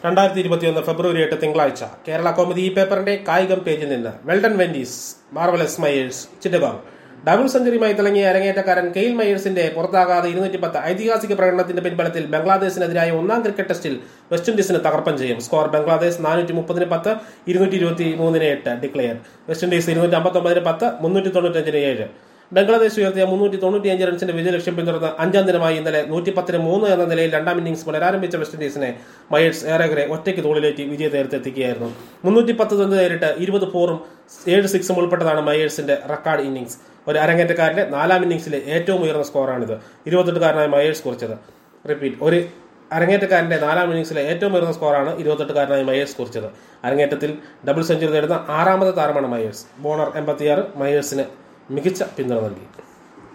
രണ്ടായിരത്തി ഇരുപത്തിയൊന്ന് ഫെബ്രുവരി എട്ട് തിങ്കളാഴ്ച കേരള കോമഡി ഈ പേപ്പറിന്റെ കായികം പേജിൽ നിന്ന് well done Windies marvellous Mayers Chittagong double സെഞ്ചുറിയുമായി തിളങ്ങിയ അരങ്ങേറ്റക്കാരൻ കെയിൽ മയേഴ്സിന്റെ പുറത്താകാതെ ഇരുന്നൂറ്റി പത്ത് ഐതിഹാസിക പ്രകടനത്തിന്റെ പിൻബലത്തിൽ ബംഗ്ലാദേശിനെതിരായ ഒന്നാം ക്രിക്കറ്റ് ടെസ്റ്റിൽ വെസ്റ്റ് ഇൻഡീസിന് തകർപ്പൻ ചെയ്യും സ്കോർ ബംഗ്ലാദേശ് നാനൂറ്റി മുപ്പതിന് പത്ത് ഇരുന്നൂറ്റി ഇരുപത്തി മൂന്നിന് എട്ട് ഡിക്ലെയർ വെസ്റ്റ് ഇൻഡീസ് ഇരുന്നൂറ്റി അമ്പത്തൊമ്പതിന് പത്ത് മുന്നൂറ്റി തൊണ്ണൂറ്റഞ്ചിന് ഏഴ് ബംഗ്ലാദേശ് ഉയർത്തിയ മുന്നൂറ്റി തൊണ്ണൂറ്റിയഞ്ച് റൺസിന്റെ വിജയലക്ഷ്യം പിന്തുടർന്ന് അഞ്ചാം ദിനമായി ഇന്നലെ നൂറ്റി പത്തിന് മൂന്ന് എന്ന നിലയിൽ രണ്ടാം ഇന്നിംഗ്സ് പുനരാരംഭിച്ച വെസ്റ്റ് ഇൻഡീസിനെ മയേഴ്സ് ഏറെക്കുറെ ഒറ്റയ്ക്ക് തോളിലേറ്റി വിജയ തീരത്തെത്തിക്കുകയായിരുന്നു മുന്നൂറ്റി പത്ത് തൊന്ന് നേരിട്ട് ഇരുപത് ഫോറും ഏഴ് സിക്സും ഉൾപ്പെട്ടതാണ് മയേഴ്സിന്റെ റെക്കോർഡ് ഇന്നിംഗ്സ് ഒരു അരങ്ങേറ്റക്കാരന്റെ നാലാം ഇന്നിംഗ്സിലെ ഏറ്റവും ഉയർന്ന സ്കോറാണിത് ഇരുപത്തെട്ടുകാരനായ മയേഴ്സ് കുറിച്ചത് റിപ്പീറ്റ് ഒരു അരങ്ങേറ്റക്കാരന്റെ നാലാം ഇന്നിംഗ്സിലെ ഏറ്റവും ഉയർന്ന സ്കോറാണ് ഇരുപത്തെട്ടുകാരനായ മയേഴ്സ് കുറിച്ചത് അരങ്ങേറ്റത്തിൽ ഡബിൾ സെഞ്ചുറി നേടുന്ന ആറാമത്തെ താരമാണ് മയേഴ്സ് ബോണർ എൺപത്തിയാറ് മയേഴ്സിന് മികച്ച പിന്തുണ നൽകി